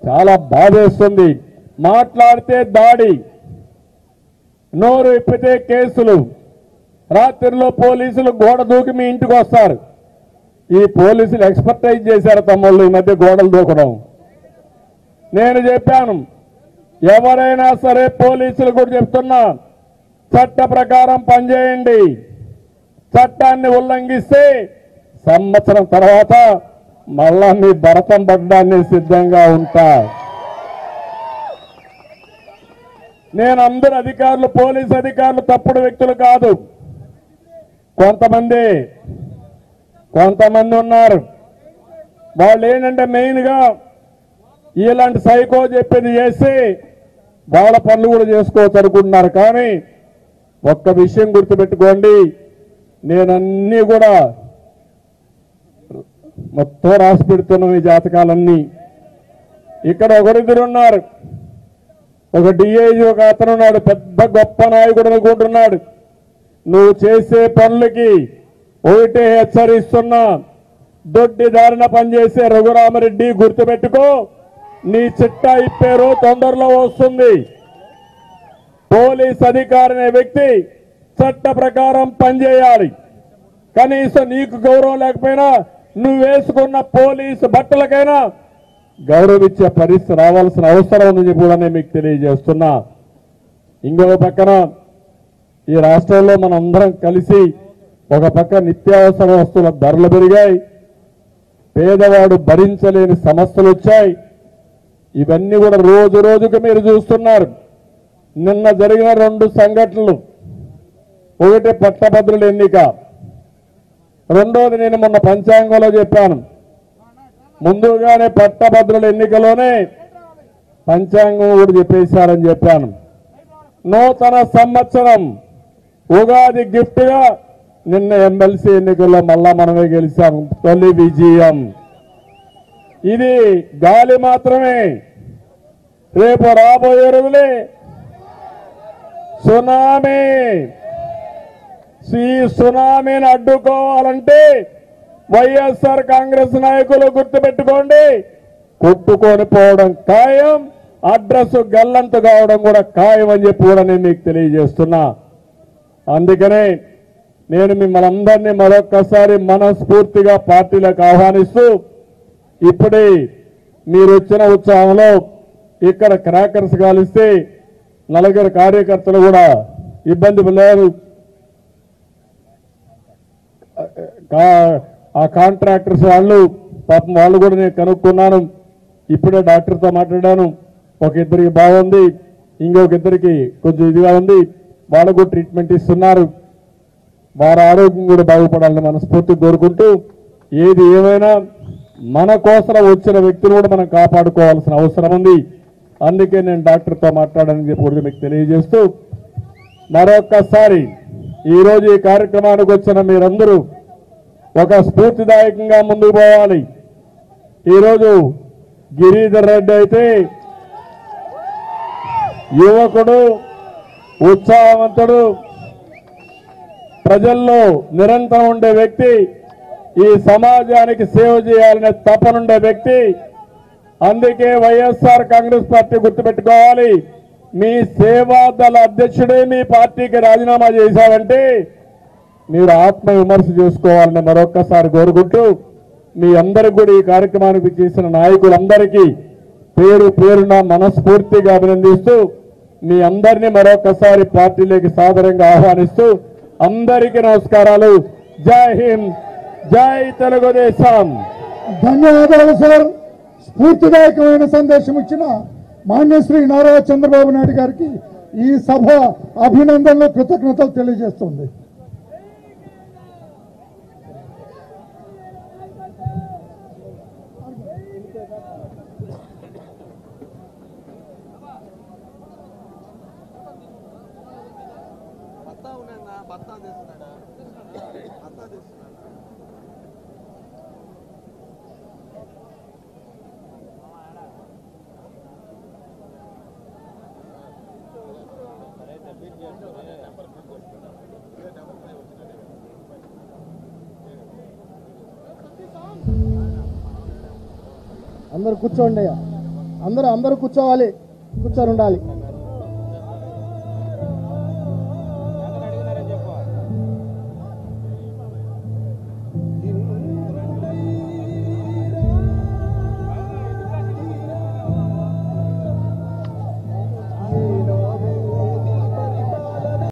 చాలా బాధేస్తుంది మాట్లాడితే దాడి నోరు ఇప్పితే కేసులు రాత్రిలో పోలీసులు గోడ దూకి మీ ఇంటికి వస్తారు ఈ పోలీసులు ఎక్స్పర్టైజ్ చేశారు తమ్ముళ్ళు ఈ మధ్య గోడలు దూకడం నేను చెప్పాను ఎవరైనా సరే పోలీసులు కూడా చెప్తున్నా చట్ట ప్రకారం పనిచేయండి చట్టాన్ని ఉల్లంఘిస్తే సంవత్సరం తర్వాత మళ్ళా మీ భరతం పడడానికి సిద్ధంగా ఉంటా నేను అందరు అధికారులు పోలీస్ అధికారులు తప్పుడు వ్యక్తులు కాదు కొంతమంది కొంతమంది ఉన్నారు వాళ్ళు ఏంటంటే మెయిన్గా ఇలాంటి సైకో చెప్పింది చేసి వాళ్ళ పనులు కూడా చేసుకోవచ్చు అనుకుంటున్నారు కానీ ఒక్క విషయం గుర్తుపెట్టుకోండి నేనన్నీ కూడా మొత్తం రాసి పెడుతున్నాం ఈ జాతకాలన్నీ ఇక్కడ ఒకరిద్దరు ఉన్నారు ఒక డిఐజీ ఒక అతను ఉన్నాడు పెద్ద గొప్ప నాయకుడు అనుకుంటున్నాడు నువ్వు చేసే పనులకి ఒకటే హెచ్చరిస్తున్నా దొడ్డి దారిన పనిచేసే రఘురామరెడ్డి గుర్తుపెట్టుకో నీ చిట్టా ఇప్పేరు తొందరలో వస్తుంది పోలీస్ అధికారి అనే వ్యక్తి చట్ట ప్రకారం పనిచేయాలి కనీసం నీకు గౌరవం లేకపోయినా నువ్వు వేసుకున్న పోలీసు బట్టలకైనా గౌరవించే పరిస్థితి రావాల్సిన అవసరం ఉందని చెప్పి కూడా నేను మీకు తెలియజేస్తున్నా ఇంకొక పక్కన ఈ రాష్ట్రంలో మనం అందరం కలిసి ఒక పక్క నిత్యావసర వస్తువుల ధరలు పెరిగాయి పేదవాడు భరించలేని సమస్యలు వచ్చాయి ఇవన్నీ కూడా రోజు రోజుకు మీరు చూస్తున్నారు నిన్న జరిగిన రెండు సంఘటనలు ఒకటి పట్టభద్రుల ఎన్నిక రెండోది నేను మొన్న పంచాంగంలో చెప్పాను ముందుగానే పట్టభద్రుల ఎన్నికలోనే పంచాంగం కూడా చెప్పేశారని చెప్పాను నూతన సంవత్సరం ఉగాది గిఫ్ట్ గా నిన్న ఎమ్మెల్సీ ఎన్నికల్లో మళ్ళా మనమే గెలిచాం తొలి విజయం ఇది గాలి మాత్రమే రేపు రాబోయే రోజులే సునామీ ఈ సునామీని అడ్డుకోవాలంటే వైఎస్ఆర్ కాంగ్రెస్ నాయకులు గుర్తుపెట్టుకోండి కొట్టుకొని పోవడం ఖాయం అడ్రస్ గల్లంతు కావడం కూడా ఖాయం అని చెప్పి కూడా నేను మీకు తెలియజేస్తున్నా అందుకనే నేను మిమ్మల్ని అందరినీ మరొక్కసారి మనస్ఫూర్తిగా పార్టీలకు ఆహ్వానిస్తూ ఇప్పుడే మీరు వచ్చిన ఉత్సాహంలో ఇక్కడ క్రాకర్స్ కాలిస్తే నలుగురు కార్యకర్తలు కూడా ఇబ్బంది లేదు కా- ఆ కాంట్రాక్టర్స్ వాళ్ళు పాపం వాళ్ళు కూడా నేను కనుక్కున్నాను ఇప్పుడే డాక్టర్తో మాట్లాడాను ఒక ఇద్దరికి బాగుంది ఇంకొక ఇద్దరికి కొంచెం ఇదిగా ఉంది వాళ్ళకు ట్రీట్మెంట్ ఇస్తున్నారు వారి ఆరోగ్యం కూడా బాగుపడాలని మనస్ఫూర్తి కోరుకుంటూ ఏది ఏమైనా మన కోసం వచ్చిన వ్యక్తిని కూడా మనం కాపాడుకోవాల్సిన అవసరం ఉంది అందుకే నేను డాక్టర్తో మాట్లాడని చెప్పి కూడా మీకు తెలియజేస్తూ మరొక్కసారి ఈరోజు ఈ కార్యక్రమానికి వచ్చిన మీరందరూ ఒక స్ఫూర్తిదాయకంగా ముందుకు పోవాలి ఈరోజు గిరిధర్ రెడ్డి అయితే యువకుడు ఉత్సాహవంతుడు ప్రజల్లో నిరంతరం ఉండే వ్యక్తి ఈ సమాజానికి సేవ చేయాలనే తపనుండే వ్యక్తి అందుకే వైఎస్ఆర్ కాంగ్రెస్ పార్టీ గుర్తుపెట్టుకోవాలి మీ సేవా దళ అధ్యక్షుడే మీ పార్టీకి రాజీనామా చేశారంటే మీరు ఆత్మ విమర్శ చేసుకోవాలని మరొక్కసారి కోరుకుంటూ మీ అందరికి కూడా ఈ కార్యక్రమానికి చేసిన నాయకులందరికీ పేరు పేరున మనస్ఫూర్తిగా అభినందిస్తూ మీ అందరినీ మరొకసారి పార్టీలోకి సాదరంగా ఆహ్వానిస్తూ అందరికీ నమస్కారాలు జై హింద్ జై తెలుగుదేశం ధన్యవాదాలు సార్ స్ఫూర్తిదాయకమైన సందేశం ఇచ్చిన మాన్యశ్రీ నారా చంద్రబాబు నాయుడు గారికి ఈ సభ అభినందనలు కృతజ్ఞతలు తెలియజేస్తుంది బత్తా ఉన్నా బత్తా తెస్తున్నాడా బత్తా తెస్తున్నాడా అందరు కూర్చోండి అయ్యా అందరూ అందరూ కూర్చోవాలి కూర్చొని ఉండాలి